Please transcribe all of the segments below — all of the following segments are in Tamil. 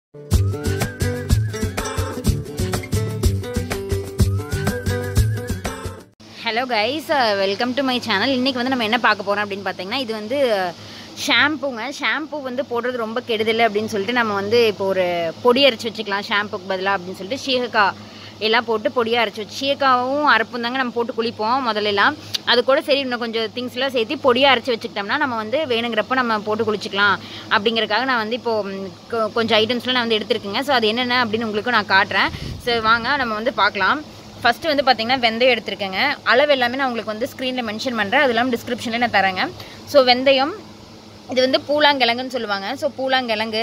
hello guys welcome to my channel இன்றைக்கி வந்து நம்ம என்ன பார்க்க போகிறோம் அப்படின்னு பார்த்தீங்கன்னா இது வந்து ஷாம்புங்க ஷாம்பு வந்து போடுறது ரொம்ப கெடுதல் அப்படின்னு சொல்லிட்டு நம்ம வந்து இப்போ ஒரு பொடி அரைச்சி வச்சுக்கலாம் ஷாம்புக்கு பதிலாக அப்படின்னு சொல்லிட்டு சீகக்காய் எல்லாம் போட்டு பொடியாக அரைச்சி வச்சு சீயக்காவும் அரைப்பும் தாங்க நம்ம போட்டு குளிப்போம் முதல்லலாம் அது கூட சரி இன்னும் கொஞ்சம் திங்ஸ்லாம் சேர்த்து பொடியாக அரைச்சி வச்சுக்கிட்டோம்னா நம்ம வந்து வேணுங்கிறப்ப நம்ம போட்டு குளிச்சிக்கலாம் அப்படிங்கிறக்காக நான் வந்து இப்போது கொஞ்சம் ஐட்டம்ஸ்லாம் நான் வந்து எடுத்துருக்கேங்க ஸோ அது என்னென்ன அப்படின்னு உங்களுக்கு நான் காட்டுறேன் ஸோ வாங்க நம்ம வந்து பார்க்கலாம் ஃபஸ்ட்டு வந்து பார்த்தீங்கன்னா வெந்தயம் எடுத்திருக்கேங்க அளவு எல்லாமே நான் உங்களுக்கு வந்து ஸ்க்ரீனில் மென்ஷன் பண்ணுறேன் அது இல்லாமல் டிஸ்கிரிப்ஷனில் நான் தரேங்க ஸோ வெந்தயம் இது வந்து பூலாங்கிழங்குன்னு சொல்லுவாங்க ஸோ பூலாங்கிழங்கு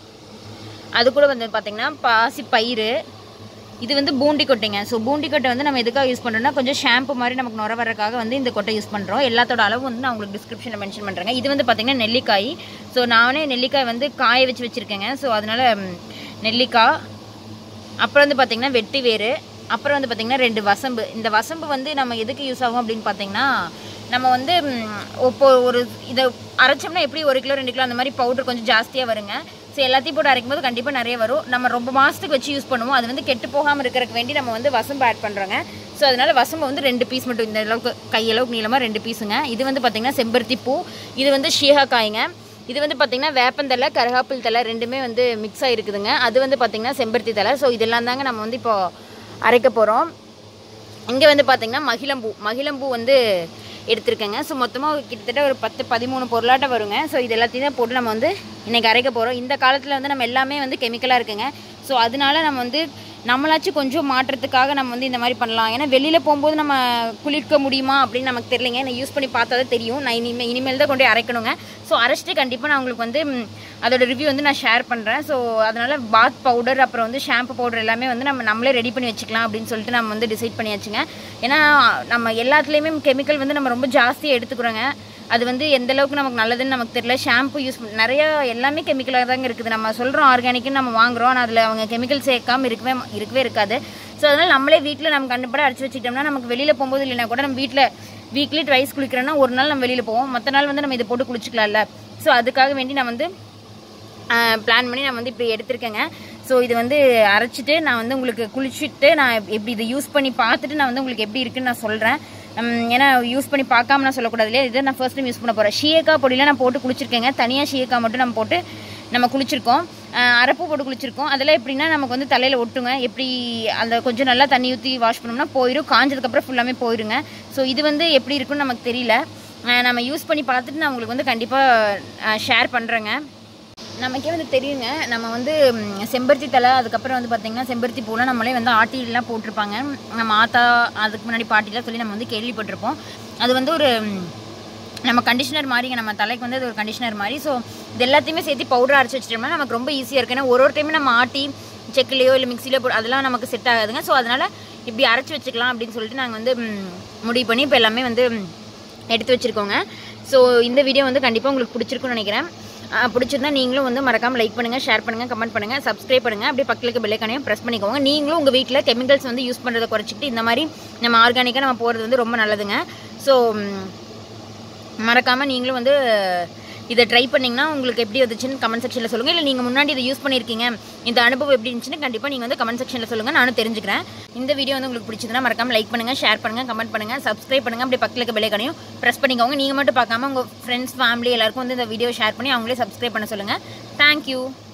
அது கூட வந்து பார்த்தீங்கன்னா பாசி பயிறு இது வந்து பூண்டி கொட்டைங்க ஸோ பூண்டி கொட்டை வந்து நம்ம எதுக்காக யூஸ் பண்ணுறோம்னா கொஞ்சம் ஷாம்பு மாதிரி நமக்கு நுர வர்றதுக்காக வந்து இந்த கொட்டை யூஸ் பண்ணுறோம் எல்லாத்தோட அளவு வந்து நான் உங்களுக்கு டிஸ்கிரிப்ஷனில் மென்ஷன் பண்ணுறேங்க இது வந்து பார்த்தீங்கன்னா நெல்லிக்காய் ஸோ நானே நெல்லிக்காய் வந்து காய வச்சு வச்சுருக்கேங்க ஸோ அதனால் ம், நெல்லிக்காய் அப்புறம் வந்து பார்த்திங்கன்னா வெட்டி வேறு அப்புறம் வந்து பார்த்திங்கன்னா ரெண்டு வசம்பு இந்த வசம்பு வந்து நம்ம எதுக்கு யூஸ் ஆகும் அப்படின்னு பார்த்தீங்கன்னா நம்ம வந்து ம், இப்போ ஒரு இதை அரைச்சோம்னா எப்படி ஒரு கிலோ ரெண்டு கிலோ அந்த மாதிரி பவுடர் கொஞ்சம் ஜாஸ்தியாக வருங்க ஸோ எல்லாத்தையும் போட்டு அரைக்கும் போது கண்டிப்பாக நிறைய வரும் நம்ம ரொம்ப மாதத்துக்கு வச்சு யூஸ் பண்ணுவோம் அது வந்து கெட்டு போகாமல் இருக்கிறதுக்கு வேண்டி நம்ம வந்து வசம்பு ஆட் பண்ணுறோங்க ஸோ அதனால் வசம்பு வந்து ரெண்டு பீஸ் மட்டும் இந்த அளவுக்கு கையளவுக்கு நீளமாக ரெண்டு பீஸுங்க இது வந்து பார்த்திங்கன்னா செம்பருத்தி பூ இது வந்து ஷீகாக்காய்ங்க இது வந்து பார்த்திங்கன்னா வேப்பந்தலை கருகாப்பில் தலை ரெண்டுமே வந்து மிக்ஸ் ஆகிருக்குதுங்க அது வந்து பார்த்திங்கன்னா செம்பருத்தி தலை ஸோ இதெல்லாம் தாங்க நம்ம வந்து இப்போ அரைக்க போகிறோம் இங்கே வந்து பார்த்திங்கன்னா மகிழம்பூ மகிழம்பூ வந்து எடுத்திருக்கேங்க ஸோ மொத்தமாக கிட்டத்தட்ட ஒரு பத்து பதிமூணு பொருளாட்டம் வருங்க ஸோ இது எல்லாத்தையும் தான் போட்டு நம்ம வந்து இன்றைக்கி அரைக்க போகிறோம் இந்த காலத்தில் வந்து நம்ம எல்லாமே வந்து கெமிக்கலாக இருக்குங்க ஸோ அதனால நம்ம வந்து நம்மளாச்சும் கொஞ்சம் மாற்றத்துக்காக நம்ம வந்து இந்த மாதிரி பண்ணலாம் ஏன்னா வெளியில் போகும்போது நம்ம குளிக்க முடியுமா அப்படின்னு நமக்கு தெரியலைங்க நான் யூஸ் பண்ணி பார்த்தா தான் தெரியும் நான் இனிமேல் இனிமேல் தான் கொண்டு போய் அரைக்கணுங்க ஸோ அரைச்சிட்டு கண்டிப்பாக நான் உங்களுக்கு வந்து ம், அதோட ரிவ்யூ வந்து நான் ஷேர் பண்ணுறேன் ஸோ அதனால் பாத் பவுடர் அப்புறம் வந்து ஷாம்பு பவுடர் எல்லாமே வந்து நம்ம நம்மளே ரெடி பண்ணி வச்சுக்கலாம் அப்படின்னு சொல்லிட்டு நம்ம வந்து டிசைட் பண்ணியாச்சுங்க ஏன்னா நம்ம எல்லாத்துலேயுமே கெமிக்கல் வந்து நம்ம ரொம்ப ஜாஸ்தியாக எடுத்துக்கிறோங்க அது வந்து எந்த அளவுக்கு நமக்கு நல்லதுன்னு நமக்கு தெரியல ஷாம்பு யூஸ் நிறைய எல்லாமே கெமிக்கலாக தாங்க இருக்குது நம்ம சொல்கிறோம் ஆர்கானிக்னு நம்ம வாங்குறோம் ஆனால் அதில் அவங்க கெமிக்கல் சேர்க்காம இருக்கவே இருக்கவே இருக்காது ஸோ அதனால் நம்மளே வீட்டில் நம்ம கண்டுபட அரைச்சி வச்சுக்கிட்டோம்னா நமக்கு வெளியில் போகும்போது இல்லைனா கூட நம்ம வீட்டில் வீக்லி ட்வைஸ் குளிக்கிறோன்னா ஒரு நாள் நம்ம வெளியில் போவோம் மற்ற நாள் வந்து நம்ம இதை போட்டு குளிச்சிக்கலாம்ல ஸோ அதுக்காக வேண்டி நான் வந்து பிளான் பண்ணி நான் வந்து இப்படி எடுத்திருக்கேங்க ஸோ இது வந்து அரைச்சிட்டு நான் வந்து உங்களுக்கு குளிச்சுட்டு நான் எப்படி இதை யூஸ் பண்ணி பார்த்துட்டு நான் வந்து உங்களுக்கு எப்படி இருக்குன்னு நான் சொல்கிறேன் ஏன்னா யூஸ் பண்ணி பார்க்காம நான் சொல்லக்கூடாது இல்லையா இதை நான் ஃபர்ஸ்ட் டைம் யூஸ் பண்ண போகிறேன் ஷியக்காய் பொடியில் நான் போட்டு குளிச்சிருக்கேங்க தனியாக ஷியக்காய் மட்டும் நம்ம போட்டு நம்ம குளிச்சிருக்கோம் அஹ் அரப்பு போட்டு குளிச்சிருக்கோம் அதெல்லாம் எப்படின்னா நமக்கு வந்து தலையில் ஒட்டுங்க எப்படி அந்த கொஞ்சம் நல்லா தண்ணி ஊற்றி வாஷ் பண்ணோம்னா போயிடும் காஞ்சதுக்கப்புறம் ஃபுல்லாமே போயிருங்க ஸோ இது வந்து எப்படி இருக்குன்னு நமக்கு தெரியல அஹ் நம்ம யூஸ் பண்ணி பார்த்துட்டு நான் உங்களுக்கு வந்து கண்டிப்பாக ஷேர் பண்ணுறேங்க நமக்கே வந்து தெரியுங்க நம்ம வந்து ம், செம்பருத்தி தலை அதுக்கப்புறம் வந்து பார்த்திங்கன்னா செம்பருத்தி பூலாம் நம்மளே வந்து ஆட்டிலாம் போட்டிருப்பாங்க நம்ம ஆத்தா அதுக்கு முன்னாடி பாட்டிலாம் சொல்லி நம்ம வந்து கேள்விப்பட்டிருப்போம் அது வந்து ஒரு ம், நம்ம கண்டிஷனர் மாதிரிங்க நம்ம தலைக்கு வந்து அது ஒரு கண்டிஷனர் மாதிரி ஸோ இது எல்லாத்தையுமே சேர்த்து பவுடர் அரைச்சி வச்சிட்டோம்னா நமக்கு ரொம்ப ஈஸியாக இருக்குது ஏன்னா ஒரு ஒரு டைமே நம்ம ஆட்டி செக்கிலையோ இல்லை மிக்சிலையோ போட்டு அதெல்லாம் நமக்கு செட் ஆகாதுங்க ஸோ அதனால் இப்படி அரைச்சி வச்சுக்கலாம் அப்படின்னு சொல்லிட்டு நாங்கள் வந்து ம், முடிவு பண்ணி இப்போ எல்லாமே வந்து ம், எடுத்து வச்சுருக்கோங்க ஸோ இந்த வீடியோ வந்து கண்டிப்பாக உங்களுக்கு பிடிச்சிருக்குன்னு நினைக்கிறேன் அஹ் பிடிச்சிருந்தா நீங்களும் வந்து மறக்காம லைக் பண்ணுங்கள் ஷேர் பண்ணுங்கள் கமெண்ட் பண்ணுங்கள் சப்ஸ்கிரைப் பண்ணுங்கள் அப்படியே பக்கத்துக்கு பெல்லைக்கானையும் ப்ரெஸ் பண்ணிக்கோங்க நீங்களும் உங்கள் வீட்டில் கெமிக்கல்ஸ் வந்து யூஸ் பண்ணுறதை குறைச்சிக்கிட்டு இந்த மாதிரி நம்ம ஆர்கானிக்காக நம்ம போகிறது வந்து ரொம்ப நல்லதுங்க ஸோ மறக்காமல் நீங்களும் வந்து இதை ட்ரை பண்ணிங்கன்னா உங்களுக்கு எப்படி வந்துச்சுன்னு கமெண்ட் செக்ஷனில் சொல்லுங்கள் இல்லை நீங்கள் முன்னாடி இதை யூஸ் பண்ணியிருக்கீங்க இந்த அனுபவம் எப்படி இருந்துச்சுன்னு கண்டிப்பாக நீங்கள் வந்து கமெண்ட் செக்ஷனில் சொல்லுங்கள் நானும் தெரிஞ்சுக்கிறேன் இந்த வீடியோ வந்து உங்களுக்கு பிடிச்சதுன்னா மறக்காம லைக் பண்ணுங்கள் ஷேர் பண்ணுங்கள் கமெண்ட் பண்ணுங்கள் சப்ஸ்கிரைப் பண்ணுங்கள் அப்படி பக்கத்தில் இருக்க பெல்லைக்கனையும் ப்ரெஸ் பண்ணிக்கோங்க நீங்கள் மட்டும் பார்க்காம உங்கள் ஃப்ரெண்ட்ஸ் ஃபேமிலி எல்லாருக்கும் வந்து இந்த வீடியோ ஷேர் பண்ணி அவங்களே சப்ஸ்கிரைப் பண்ண சொல்லுங்கள் தேங்க்யூ